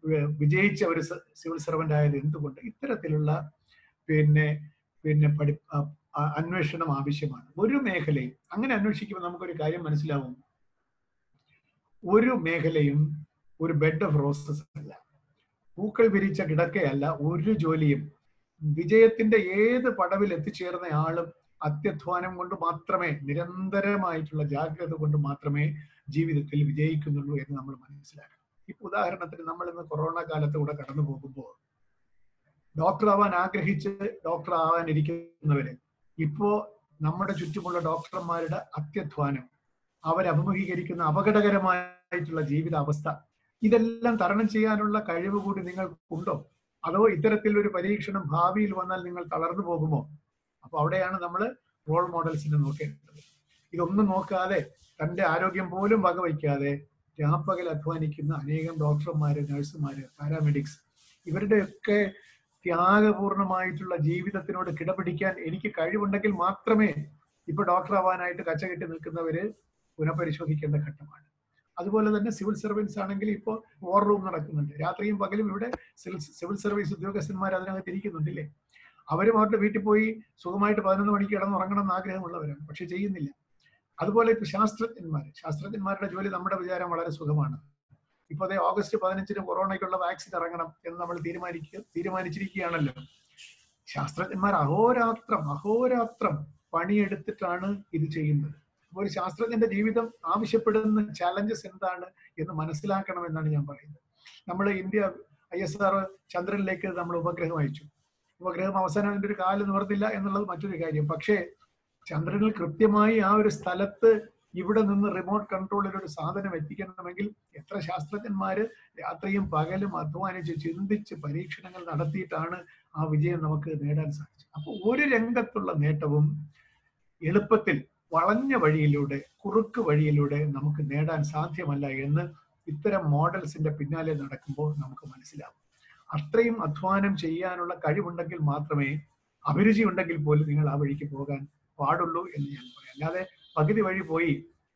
വി- വിജയിച്ച ഒരു സ- സിവിൽ സർവന്റ് ആയത് എന്തുകൊണ്ട് ഇത്തരത്തിലുള്ള പിന്നെ പിന്നെ പഠി ആ- ആ- അന്വേഷണം ആവശ്യമാണ് ഒരു മേഖലയും അങ്ങനെ അന്വേഷിക്കുമ്പോൾ നമുക്കൊരു കാര്യം മനസ്സിലാവും ഒരു മേഖലയും ഒരു ബെഡ് ഓഫ് റോസസ് അല്ല പൂക്കൾ വിരിച്ച കിടക്കയല്ല ഒരു ജോലിയും വിജയത്തിന്റെ ഏത് പടവിൽ എത്തിച്ചേർന്ന ആളും അത്യധ്വാനം കൊണ്ട് മാത്രമേ നിരന്തരമായിട്ടുള്ള ജാഗ്രത കൊണ്ട് മാത്രമേ ജീവിതത്തിൽ വിജയിക്കുന്നുള്ളൂ എന്ന് നമ്മൾ മനസ്സിലാക്കണം ഇപ്പൊ ഉദാഹരണത്തിന് നമ്മൾ ഇന്ന് കൊറോണ കാലത്തൂടെ കടന്നു പോകുമ്പോൾ ഡോക്ടർ ആവാൻ ആഗ്രഹിച്ച് ഡോക്ടർ ആവാൻ ഇരിക്കുന്നവര് ഇപ്പോ നമ്മുടെ ചുറ്റുമുള്ള ഡോക്ടർമാരുടെ അത്യധ്വാനം അവരഭിമുഖീകരിക്കുന്ന അപകടകരമായിട്ടുള്ള ജീവിതാവസ്ഥ ഇതെല്ലാം തരണം ചെയ്യാനുള്ള കഴിവ് കൂടി നിങ്ങൾക്കുണ്ടോ അതോ ഇത്തരത്തിലൊരു പരീക്ഷണം ഭാവിയിൽ വന്നാൽ നിങ്ങൾ തളർന്നു പോകുമോ അപ്പൊ അവിടെയാണ് നമ്മൾ റോൾ മോഡൽസിനെ നോക്കേണ്ടത് ഇതൊന്നും നോക്കാതെ തന്റെ ആരോഗ്യം പോലും വകവയ്ക്കാതെ രാപ്പകൽ അധ്വാനിക്കുന്ന അനേകം ഡോക്ടർമാര് നഴ്സുമാര് പാരാമെഡിക്സ് ഇവരുടെയൊക്കെ ത്യാഗപൂർണമായിട്ടുള്ള ജീവിതത്തിനോട് കിടപിടിക്കാൻ എനിക്ക് കഴിവുണ്ടെങ്കിൽ മാത്രമേ ഇപ്പൊ ഡോക്ടർ ആവാനായിട്ട് കച്ചകെട്ടി നിൽക്കുന്നവര് പുനഃപരിശോധിക്കേണ്ട ഘട്ടമാണ് അതുപോലെ തന്നെ സിവിൽ സർവീസ് ആണെങ്കിൽ ഇപ്പോൾ വാർ റൂം നടക്കുന്നുണ്ട് രാത്രിയും പകലും ഇവിടെ സിവിൽ സിവിൽ സർവീസ് ഉദ്യോഗസ്ഥന്മാർ അതിനകത്ത് ഇരിക്കുന്നുണ്ടില്ലേ അവരും അവരുടെ വീട്ടിൽ പോയി സുഖമായിട്ട് പതിനൊന്ന് മണിക്ക് കിടന്നുറങ്ങണം എന്ന് ആഗ്രഹമുള്ളവരാണ് പക്ഷെ ചെയ്യുന്നില്ല അതുപോലെ ഇപ്പൊ ശാസ്ത്രജ്ഞന്മാർ ശാസ്ത്രജ്ഞന്മാരുടെ ജോലി നമ്മുടെ വിചാരം വളരെ സുഖമാണ് ഇപ്പൊ അതേ ഓഗസ്റ്റ് പതിനഞ്ചിന് കൊറോണയ്ക്കുള്ള വാക്സിൻ ഇറങ്ങണം എന്ന് നമ്മൾ തീരുമാനിക്കുക തീരുമാനിച്ചിരിക്കുകയാണല്ലോ ശാസ്ത്രജ്ഞന്മാർ അഹോരാത്രം അഹോരാത്രം പണിയെടുത്തിട്ടാണ് ഇത് ചെയ്യുന്നത് അപ്പോൾ ഒരു ശാസ്ത്രജ്ഞന്റെ ജീവിതം ആവശ്യപ്പെടുന്ന ചാലഞ്ചസ് എന്താണ് എന്ന് മനസ്സിലാക്കണമെന്നാണ് ഞാൻ പറയുന്നത് നമ്മൾ ഇന്ത്യ ഐ എസ് ആർ ചന്ദ്രനിലേക്ക് നമ്മൾ ഉപഗ്രഹം അയച്ചു ഉപഗ്രഹം അവസാനം അതിന്റെ ഒരു കാല് നിവർത്തില്ല എന്നുള്ളത് മറ്റൊരു കാര്യം പക്ഷേ ചന്ദ്രനിൽ കൃത്യമായി ആ ഒരു സ്ഥലത്ത് ഇവിടെ നിന്ന് റിമോട്ട് കൺട്രോളിൽ ഒരു സാധനം എത്തിക്കണമെങ്കിൽ എത്ര ശാസ്ത്രജ്ഞന്മാര് രാത്രിയും പകലും അധ്വാനിച്ച് ചിന്തിച്ച് പരീക്ഷണങ്ങൾ നടത്തിയിട്ടാണ് ആ വിജയം നമുക്ക് നേടാൻ സാധിച്ചത് അപ്പോൾ ഒരു രംഗത്തുള്ള നേട്ടവും എളുപ്പത്തിൽ വളഞ്ഞ വഴിയിലൂടെ കുറുക്ക് വഴിയിലൂടെ നമുക്ക് നേടാൻ സാധ്യമല്ല എന്ന് ഇത്തരം മോഡൽസിന്റെ പിന്നാലെ നടക്കുമ്പോൾ നമുക്ക് മനസ്സിലാവും അത്രയും അധ്വാനം ചെയ്യാനുള്ള കഴിവുണ്ടെങ്കിൽ മാത്രമേ അഭിരുചി ഉണ്ടെങ്കിൽ പോലും നിങ്ങൾ ആ വഴിക്ക് പോകാൻ പാടുള്ളൂ എന്ന് ഞാൻ പറയാം അല്ലാതെ പകുതി വഴി പോയി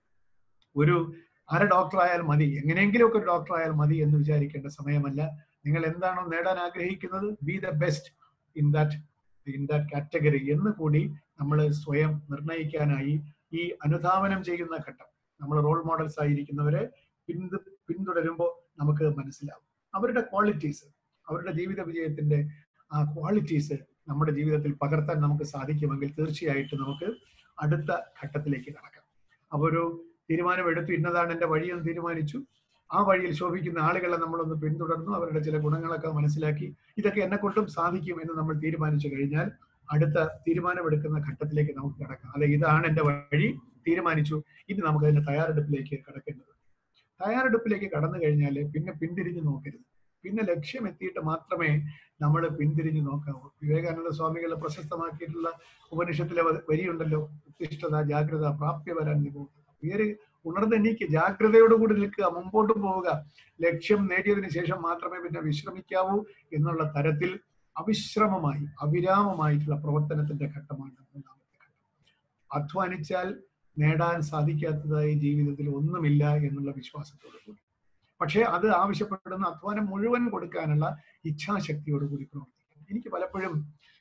ഒരു അര ഡോക്ടർ ആയാൽ മതി എങ്ങനെയെങ്കിലും ഒക്കെ ഒരു ഡോക്ടർ ആയാൽ മതി എന്ന് വിചാരിക്കേണ്ട സമയമല്ല നിങ്ങൾ എന്താണോ നേടാൻ ആഗ്രഹിക്കുന്നത് be the best in that in that category എന്ന് കൂടി നമ്മൾ സ്വയം നിർണയിക്കാനായി ഈ അനുധാവനം ചെയ്യുന്ന ഘട്ടം നമ്മൾ റോൾ മോഡൽസ് ആയിരിക്കുന്നവരെ പിന്തു പിന്തുടരുമ്പോൾ നമുക്ക് മനസ്സിലാവും അവരുടെ ക്വാളിറ്റീസ് അവരുടെ ജീവിത വിജയത്തിന്റെ ആ ക്വാളിറ്റീസ് നമ്മുടെ ജീവിതത്തിൽ പകർത്താൻ നമുക്ക് സാധിക്കുമെങ്കിൽ തീർച്ചയായിട്ടും നമുക്ക് അടുത്ത ഘട്ടത്തിലേക്ക് കടക്കാം അപ്പൊ ഒരു തീരുമാനം എടുത്തു ഇന്നതാണ് എന്റെ വഴിയെന്ന് തീരുമാനിച്ചു ആ വഴിയിൽ ശോഭിക്കുന്ന ആളുകളെ നമ്മളൊന്ന് പിന്തുടർന്നു അവരുടെ ചില ഗുണങ്ങളൊക്കെ മനസ്സിലാക്കി ഇതൊക്കെ എന്നെ കൊണ്ടും സാധിക്കും എന്ന് നമ്മൾ തീരുമാനിച്ചു കഴിഞ്ഞാൽ അടുത്ത തീരുമാനമെടുക്കുന്ന ഘട്ടത്തിലേക്ക് നമുക്ക് കടക്കാം അതെ ഇതാണ് എന്റെ വഴി തീരുമാനിച്ചു ഇനി നമുക്ക് അതിന്റെ തയ്യാറെടുപ്പിലേക്ക് കടക്കേണ്ടത് തയ്യാറെടുപ്പിലേക്ക് കടന്നു കഴിഞ്ഞാൽ പിന്നെ പിന്തിരിഞ്ഞു നോക്കരുത് പിന്നെ ലക്ഷ്യം എത്തിയിട്ട് മാത്രമേ നമ്മൾ പിന്തിരിഞ്ഞു നോക്കാവൂ വിവേകാനന്ദ സ്വാമികൾ പ്രശസ്തമാക്കിയിട്ടുള്ള ഉപനിഷത്തിലെ വ- വരിയുണ്ടല്ലോ ഉത്തിഷ്ഠത ജാഗ്രത പ്രാപ്യ വരാൻ നിബോധ വേറെ ഉണർന്നെണീക്ക് ജാഗ്രതയോടുകൂടി നിൽക്കുക മുമ്പോട്ട് പോവുക ലക്ഷ്യം നേടിയതിനു ശേഷം മാത്രമേ പിന്നെ വിശ്രമിക്കാവൂ എന്നുള്ള തരത്തിൽ അവിശ്രമമായി അവിരാമമായിട്ടുള്ള പ്രവർത്തനത്തിന്റെ ഘട്ടമാണ് മൂന്നാമത്തെ ഘട്ടം അധ്വാനിച്ചാൽ നേടാൻ സാധിക്കാത്തതായി ജീവിതത്തിൽ ഒന്നുമില്ല എന്നുള്ള വിശ്വാസത്തോടു കൂടി പക്ഷേ അത് ആവശ്യപ്പെടുന്ന അധ്വാനം മുഴുവൻ കൊടുക്കാനുള്ള ഇച്ഛാശക്തിയോട് കൂടി പ്രവർത്തിക്കണം എനിക്ക് പലപ്പോഴും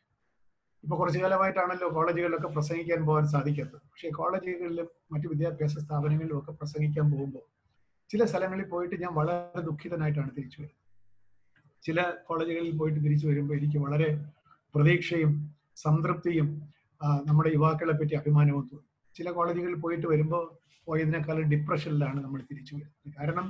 ഇപ്പൊ കുറച്ചു കാലമായിട്ടാണല്ലോ കോളേജുകളിലൊക്കെ പ്രസംഗിക്കാൻ പോകാൻ സാധിക്കാത്തത് പക്ഷേ കോളേജുകളിലും മറ്റു വിദ്യാഭ്യാസ സ്ഥാപനങ്ങളിലും ഒക്കെ പ്രസംഗിക്കാൻ പോകുമ്പോൾ ചില സ്ഥലങ്ങളിൽ പോയിട്ട് ഞാൻ വളരെ ദുഃഖിതനായിട്ടാണ് തിരിച്ചു വരുന്നത് ചില കോളേജുകളിൽ പോയിട്ട് തിരിച്ചു വരുമ്പോൾ എനിക്ക് വളരെ പ്രതീക്ഷയും സംതൃപ്തിയും ആ, നമ്മുടെ യുവാക്കളെ പറ്റി അഭിമാനവും തോന്നും ചില കോളേജുകളിൽ പോയിട്ട് വരുമ്പോൾ പോയതിനേക്കാളും ഡിപ്രഷനിലാണ് നമ്മൾ തിരിച്ചു വരുന്നത് കാരണം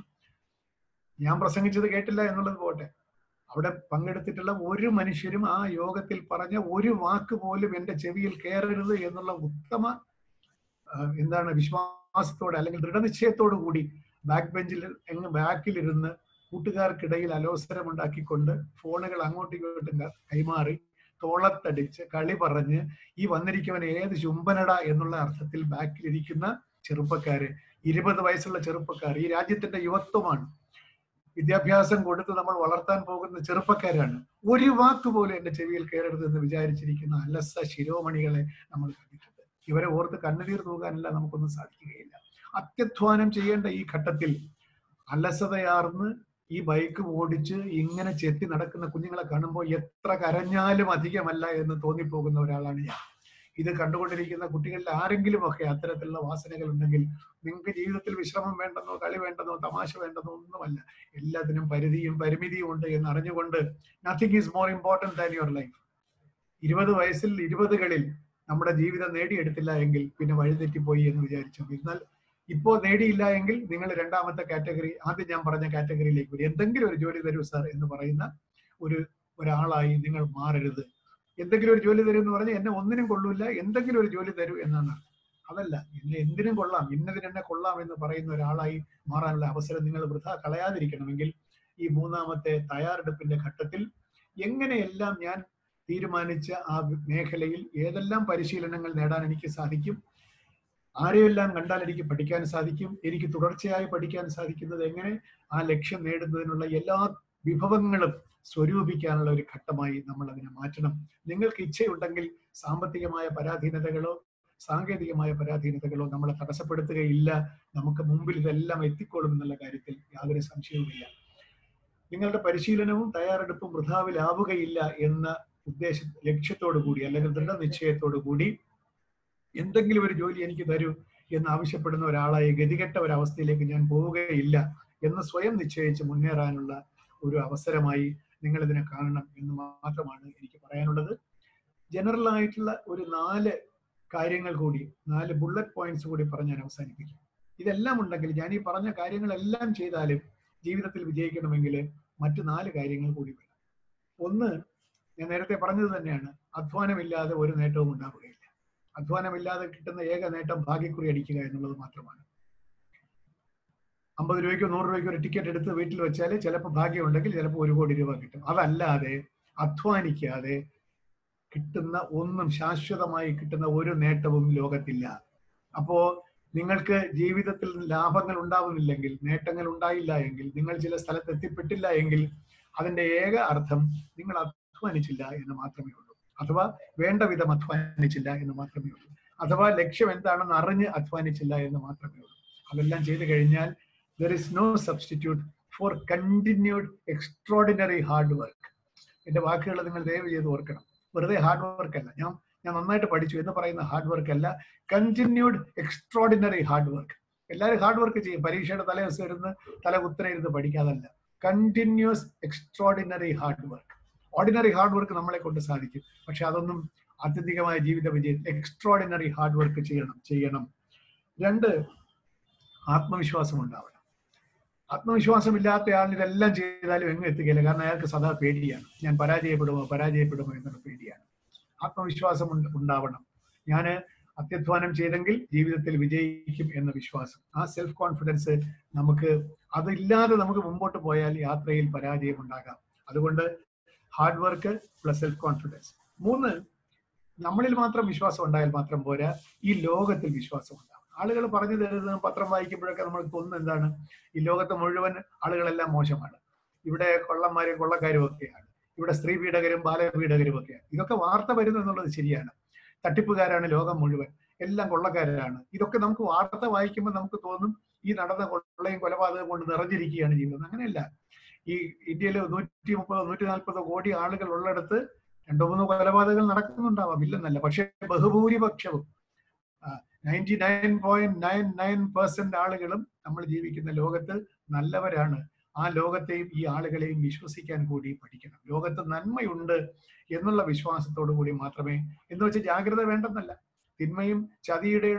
ഞാൻ പ്രസംഗിച്ചത് കേട്ടില്ല എന്നുള്ളത് പോട്ടെ അവിടെ പങ്കെടുത്തിട്ടുള്ള ഒരു മനുഷ്യരും ആ യോഗത്തിൽ പറഞ്ഞ ഒരു വാക്ക് പോലും എന്റെ ചെവിയിൽ കയറരുത് എന്നുള്ള ഉത്തമ ആ, എന്താണ് വിശ്വാസത്തോടെ അല്ലെങ്കിൽ ദൃഢനിശ്ചയത്തോടു കൂടി ബാക്ക് ബെഞ്ചിൽ എങ്ങ് ബാക്കിലിരുന്ന് കൂട്ടുകാർക്കിടയിൽ അലോസരം ഉണ്ടാക്കിക്കൊണ്ട് ഫോണുകൾ അങ്ങോട്ടും ഇങ്ങോട്ടും ക- കൈമാറി തോളത്തടിച്ച് കളി പറഞ്ഞ് ഈ വന്നിരിക്കുന്നവൻ ഏത് ചുംബനട എന്നുള്ള അർത്ഥത്തിൽ ബാക്കിലിരിക്കുന്ന ചെറുപ്പക്കാര് ഇരുപത് വയസ്സുള്ള ചെറുപ്പക്കാർ ഈ രാജ്യത്തിന്റെ യുവത്വമാണ് വിദ്യാഭ്യാസം കൊടുത്ത് നമ്മൾ വളർത്താൻ പോകുന്ന ചെറുപ്പക്കാരാണ് ഒരു വാക്ക് പോലും എന്റെ ചെവിയിൽ കയറരുത് എന്ന് വിചാരിച്ചിരിക്കുന്ന അലസ ശിരോമണികളെ നമ്മൾ കണ്ടിട്ടുണ്ട് ഇവരെ ഓർത്ത് കണ്ണുനീർ തൂകാനല്ല നമുക്കൊന്നും സാധിക്കുകയില്ല അത്യധ്വാനം ചെയ്യേണ്ട ഈ ഘട്ടത്തിൽ അലസതയാർന്ന് ഈ ബൈക്ക് ഓടിച്ച് ഇങ്ങനെ ചെത്തി നടക്കുന്ന കുഞ്ഞുങ്ങളെ കാണുമ്പോൾ എത്ര കരഞ്ഞാലും അധികമല്ല എന്ന് തോന്നിപ്പോകുന്ന ഒരാളാണ് ഞാൻ ഇത് കണ്ടുകൊണ്ടിരിക്കുന്ന കുട്ടികളിൽ ആരെങ്കിലും ഒക്കെ അത്തരത്തിലുള്ള വാസനകൾ ഉണ്ടെങ്കിൽ നിങ്ങൾക്ക് ജീവിതത്തിൽ വിശ്രമം വേണ്ടെന്നോ കളി വേണ്ടെന്നോ തമാശ വേണ്ടെന്നോ ഒന്നുമല്ല എല്ലാത്തിനും പരിധിയും പരിമിതിയും ഉണ്ട് എന്ന് അറിഞ്ഞുകൊണ്ട് nothing is more important than your life ഇരുപത് വയസ്സിൽ ഇരുപതുകളിൽ നമ്മുടെ ജീവിതം നേടിയെടുത്തില്ല എങ്കിൽ പിന്നെ വഴിതെറ്റിപ്പോയി എന്ന് വിചാരിച്ചു എന്നാൽ ഇപ്പോൾ നേടിയില്ല എങ്കിൽ നിങ്ങൾ രണ്ടാമത്തെ കാറ്റഗറി ആദ്യം ഞാൻ പറഞ്ഞ കാറ്റഗറിയിലേക്ക് വരും എന്തെങ്കിലും ഒരു ജോലി തരൂ സാർ എന്ന് പറയുന്ന ഒരു ഒരാളായി നിങ്ങൾ മാറരുത് എന്തെങ്കിലും ഒരു ജോലി തരൂ എന്ന് പറഞ്ഞാൽ എന്നെ ഒന്നിനും കൊള്ളൂല എന്തെങ്കിലും ഒരു ജോലി തരൂ എന്നാണ് അതല്ല എന്നെ എന്തിനും കൊള്ളാം ഇന്നതിന് എന്നെ കൊള്ളാം എന്ന് പറയുന്ന ഒരാളായി മാറാനുള്ള അവസരം നിങ്ങൾ വൃഥ കളയാതിരിക്കണമെങ്കിൽ ഈ മൂന്നാമത്തെ തയ്യാറെടുപ്പിന്റെ ഘട്ടത്തിൽ എങ്ങനെയെല്ലാം ഞാൻ തീരുമാനിച്ച ആ മേഖലയിൽ ഏതെല്ലാം പരിശീലനങ്ങൾ നേടാൻ എനിക്ക് സാധിക്കും ആരെയെല്ലാം കണ്ടാൽ എനിക്ക് പഠിക്കാൻ സാധിക്കും എനിക്ക് തുടർച്ചയായി പഠിക്കാൻ സാധിക്കുന്നത് എങ്ങനെ ആ ലക്ഷ്യം നേടുന്നതിനുള്ള എല്ലാ വിഭവങ്ങളും സ്വരൂപിക്കാനുള്ള ഒരു ഘട്ടമായി നമ്മൾ അതിനെ മാറ്റണം നിങ്ങൾക്ക് ഇച്ഛയുണ്ടെങ്കിൽ സാമ്പത്തികമായ പരാധീനതകളോ സാങ്കേതികമായ പരാധീനതകളോ നമ്മളെ തടസ്സപ്പെടുത്തുകയില്ല നമുക്ക് മുമ്പിൽ ഇതെല്ലാം എത്തിക്കോളും എന്നുള്ള കാര്യത്തിൽ യാതൊരു സംശയവുമില്ല നിങ്ങളുടെ പരിശീലനവും തയ്യാറെടുപ്പും വൃഥാവിലാവുകയില്ല എന്ന ഉദ്ദേശ ലക്ഷ്യത്തോടു കൂടി അല്ലെങ്കിൽ ദൃഢനിശ്ചയത്തോടു കൂടി എന്തെങ്കിലും ഒരു ജോലി എനിക്ക് തരൂ എന്ന് ആവശ്യപ്പെടുന്ന ഒരാളായി ഗതികെട്ട ഒരവസ്ഥയിലേക്ക് ഞാൻ പോവുകയില്ല എന്ന് സ്വയം നിശ്ചയിച്ച് മുന്നേറാനുള്ള ഒരു അവസരമായി നിങ്ങൾ ഇതിനെ കാണണം എന്ന് മാത്രമാണ് എനിക്ക് പറയാനുള്ളത് ജനറൽ ആയിട്ടുള്ള ഒരു നാല് കാര്യങ്ങൾ കൂടി നാല് ബുള്ളറ്റ് പോയിന്റ്സ് കൂടി പറഞ്ഞ് ഞാൻ അവസാനിപ്പിക്കും ഇതെല്ലാം ഉണ്ടെങ്കിൽ ഞാൻ ഈ പറഞ്ഞ കാര്യങ്ങളെല്ലാം ചെയ്താലും ജീവിതത്തിൽ വിജയിക്കണമെങ്കിൽ മറ്റു നാല് കാര്യങ്ങൾ കൂടി വേണം ഒന്ന് ഞാൻ നേരത്തെ പറഞ്ഞത് തന്നെയാണ് അധ്വാനമില്ലാതെ ഒരു നേട്ടവും ഉണ്ടാവുകയില്ല അധ്വാനമില്ലാതെ കിട്ടുന്ന ഏക നേട്ടം ഭാഗ്യക്കുറി അടിക്കുക എന്നുള്ളത് മാത്രമാണ് അമ്പത് രൂപയ്ക്കോ നൂറ് രൂപയ്ക്കോ ഒരു ടിക്കറ്റ് എടുത്ത് വീട്ടിൽ വെച്ചാൽ ചിലപ്പോൾ ഭാഗ്യം ഉണ്ടെങ്കിൽ ചിലപ്പോൾ ഒരു കോടി രൂപ കിട്ടും അതല്ലാതെ അധ്വാനിക്കാതെ കിട്ടുന്ന ഒന്നും ശാശ്വതമായി കിട്ടുന്ന ഒരു നേട്ടവും ലോകത്തില്ല അപ്പോ നിങ്ങൾക്ക് ജീവിതത്തിൽ ലാഭങ്ങൾ ഉണ്ടാവുന്നില്ലെങ്കിൽ നേട്ടങ്ങൾ ഉണ്ടായില്ല എങ്കിൽ നിങ്ങൾ ചില സ്ഥലത്ത് എത്തിപ്പെട്ടില്ല എങ്കിൽ അതിന്റെ ഏക അർത്ഥം നിങ്ങൾ അധ്വാനിച്ചില്ല എന്ന് മാത്രമേ ഉള്ളൂ അഥവാ വേണ്ട വിധം അധ്വാനിച്ചില്ല എന്ന് മാത്രമേ ഉള്ളൂ അഥവാ ലക്ഷ്യം എന്താണെന്ന് അറിഞ്ഞ് അധ്വാനിച്ചില്ല എന്ന് മാത്രമേ ഉള്ളൂ അതെല്ലാം ചെയ്തു കഴിഞ്ഞാൽ there is no substitute for continued extraordinary hard work എന്റെ വാക്കുകൾ നിങ്ങൾ ദയവ് ചെയ്ത് ഓർക്കണം വെറുതെ ഹാർഡ് വർക്ക് അല്ല ഞാൻ ഞാൻ നന്നായിട്ട് പഠിച്ചു എന്ന് പറയുന്ന ഹാർഡ് വർക്ക് അല്ല കണ്ടിന്യൂഡ് എക്സ്ട്രോഡിനറി ഹാർഡ് വർക്ക് എല്ലാവരും ഹാർഡ് വർക്ക് ചെയ്യും പരീക്ഷയുടെ തലേ ദിവസം ഇരുന്ന് തല കുത്തനെ ഇരുന്ന് പഠിക്കാതല്ല continuous extraordinary hard work ordinary hard work നമ്മളെ കൊണ്ട് സാധിക്കും പക്ഷെ അതൊന്നും ആത്യന്തികമായ ജീവിത വിജയം എക്സ്ട്രോഡിനറി ഹാർഡ് വർക്ക് ചെയ്യണം ചെയ്യണം രണ്ട് ആത്മവിശ്വാസം ഉണ്ടാവണം ആത്മവിശ്വാസം ഇല്ലാത്ത ആളിന് ഇതെല്ലാം ചെയ്താലും എങ്ങും എത്തുകയില്ല കാരണം അയാൾക്ക് സദാ പേടിയാണ് ഞാൻ പരാജയപ്പെടുമോ പരാജയപ്പെടുമോ എന്നുള്ള പേടിയാണ് ആത്മവിശ്വാസം ഉണ്ടാവണം ഞാൻ അത്യധ്വാനം ചെയ്തെങ്കിൽ ജീവിതത്തിൽ വിജയിക്കും എന്ന വിശ്വാസം ആ സെൽഫ് കോൺഫിഡൻസ് നമുക്ക് അതില്ലാതെ നമുക്ക് മുമ്പോട്ട് പോയാൽ യാത്രയിൽ പരാജയം ഉണ്ടാകാം അതുകൊണ്ട് hard work plus self confidence മൂന്ന് നമ്മളിൽ മാത്രം വിശ്വാസം ഉണ്ടായാൽ മാത്രം പോരാ ഈ ലോകത്തിൽ വിശ്വാസം ഉണ്ടാവും ആളുകൾ പറഞ്ഞു തരുന്നത് പത്രം വായിക്കുമ്പോഴൊക്കെ നമ്മൾ തോന്നുന്നത് എന്താണ് ഈ ലോകത്തെ മുഴുവൻ ആളുകളെല്ലാം മോശമാണ് ഇവിടെ കൊള്ളന്മാരും കൊള്ളക്കാരും ഒക്കെയാണ് ഇവിടെ സ്ത്രീ പീഡകരും ബാലപീഡകരും ഒക്കെയാണ് ഇതൊക്കെ വാർത്ത വരുന്നു എന്നുള്ളത് ശരിയാണ് തട്ടിപ്പുകാരാണ് ലോകം മുഴുവൻ എല്ലാം കൊള്ളക്കാരാണ് ഇതൊക്കെ നമുക്ക് വാർത്ത വായിക്കുമ്പോൾ നമുക്ക് തോന്നും ഈ നടന്ന കൊള്ളയും കൊലപാതകം കൊണ്ട് നിറഞ്ഞിരിക്കുകയാണ് ജീവിതം അങ്ങനെയല്ല ഈ ഇന്ത്യയിൽ നൂറ്റി മുപ്പതോ നൂറ്റി നാൽപ്പതോ കോടി ആളുകൾ ഉള്ളിടത്ത് രണ്ടോ മൂന്നോ കൊലപാതകങ്ങൾ നടക്കുന്നുണ്ടാവാം ഇല്ലെന്നല്ല പക്ഷെ ബഹുഭൂരിപക്ഷവും ninety nine point nine nine percent ആളുകളും നമ്മൾ ജീവിക്കുന്ന ലോകത്ത് നല്ലവരാണ് ആ ലോകത്തെയും ഈ ആളുകളെയും വിശ്വസിക്കാൻ കൂടി പഠിക്കണം ലോകത്ത് നന്മയുണ്ട് എന്നുള്ള വിശ്വാസത്തോടു കൂടി മാത്രമേ എന്ന് വെച്ച് ജാഗ്രത വേണ്ടെന്നല്ല തിന്മയും ചതിയുടെ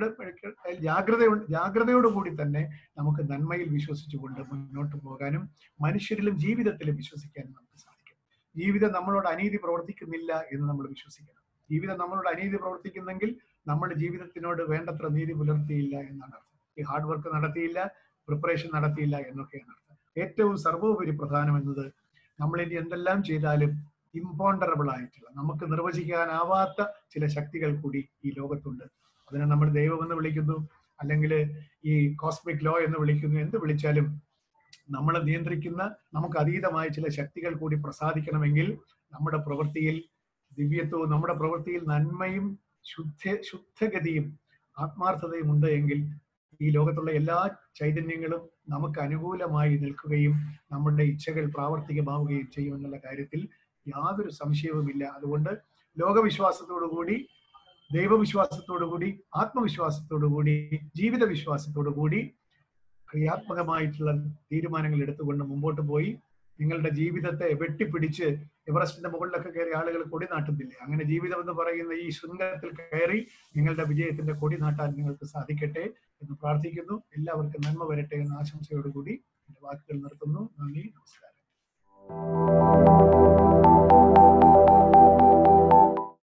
ജാഗ്രത ജാഗ്രതയോടുകൂടി തന്നെ നമുക്ക് നന്മയിൽ വിശ്വസിച്ചുകൊണ്ട് മുന്നോട്ട് പോകാനും മനുഷ്യരിലും ജീവിതത്തിലും വിശ്വസിക്കാനും നമുക്ക് സാധിക്കും ജീവിതം നമ്മളോട് അനീതി പ്രവർത്തിക്കുന്നില്ല എന്ന് നമ്മൾ വിശ്വസിക്കണം ജീവിതം നമ്മളോട് അനീതി പ്രവർത്തിക്കുന്നെങ്കിൽ നമ്മൾ ജീവിതത്തിനോട് വേണ്ടത്ര നീതി പുലർത്തിയില്ല എന്നാണ് അർത്ഥം ഈ ഹാർഡ് വർക്ക് നടത്തിയില്ല പ്രിപ്പറേഷൻ നടത്തിയില്ല എന്നൊക്കെയാണ് അർത്ഥം ഏറ്റവും സർവോപരി പ്രധാനം എന്നത് നമ്മൾ ഇനി എന്തെല്ലാം ചെയ്താലും ഇമ്പോണ്ടറബിൾ ആയിട്ടുള്ള നമുക്ക് നിർവചിക്കാനാവാത്ത ചില ശക്തികൾ കൂടി ഈ ലോകത്തുണ്ട് അതിനെ നമ്മൾ ദൈവം എന്ന് വിളിക്കുന്നു അല്ലെങ്കിൽ ഈ കോസ്മിക് ലോ എന്ന് വിളിക്കുന്നു എന്ത് വിളിച്ചാലും നമ്മളെ നിയന്ത്രിക്കുന്ന നമുക്ക് അതീതമായ ചില ശക്തികൾ കൂടി പ്രസാദിക്കണമെങ്കിൽ നമ്മുടെ പ്രവൃത്തിയിൽ ദിവ്യത്വവും നമ്മുടെ പ്രവൃത്തിയിൽ നന്മയും ശുദ്ധ ശുദ്ധഗതിയും ആത്മാർത്ഥതയും ഉണ്ട് എങ്കിൽ ഈ ലോകത്തുള്ള എല്ലാ ചൈതന്യങ്ങളും നമുക്ക് അനുകൂലമായി നിൽക്കുകയും നമ്മുടെ ഇച്ഛകൾ പ്രാവർത്തികമാവുകയും ചെയ്യുമെന്നുള്ള കാര്യത്തിൽ യാതൊരു സംശയവുമില്ല അതുകൊണ്ട് ലോകവിശ്വാസത്തോടു കൂടി ദൈവവിശ്വാസത്തോടു കൂടി ആത്മവിശ്വാസത്തോടു കൂടി ജീവിത വിശ്വാസത്തോടു കൂടി ക്രിയാത്മകമായിട്ടുള്ള തീരുമാനങ്ങൾ എടുത്തുകൊണ്ട് മുമ്പോട്ട് പോയി നിങ്ങളുടെ ജീവിതത്തെ വെട്ടിപ്പിടിച്ച് എവറസ്റ്റിന്റെ മുകളിലൊക്കെ കയറി ആളുകൾ കൊടി നാട്ടുന്നില്ലേ അങ്ങനെ ജീവിതം എന്ന് പറയുന്ന ഈ ശൃംഗത്തിൽ കയറി നിങ്ങളുടെ വിജയത്തിന്റെ കൊടി നാട്ടാൻ നിങ്ങൾക്ക് സാധിക്കട്ടെ എന്ന് പ്രാർത്ഥിക്കുന്നു എല്ലാവർക്കും നന്മ വരട്ടെ എന്ന ആശംസയോടുകൂടി എന്റെ വാക്കുകൾ നിർത്തുന്നു നന്ദി നമസ്കാരം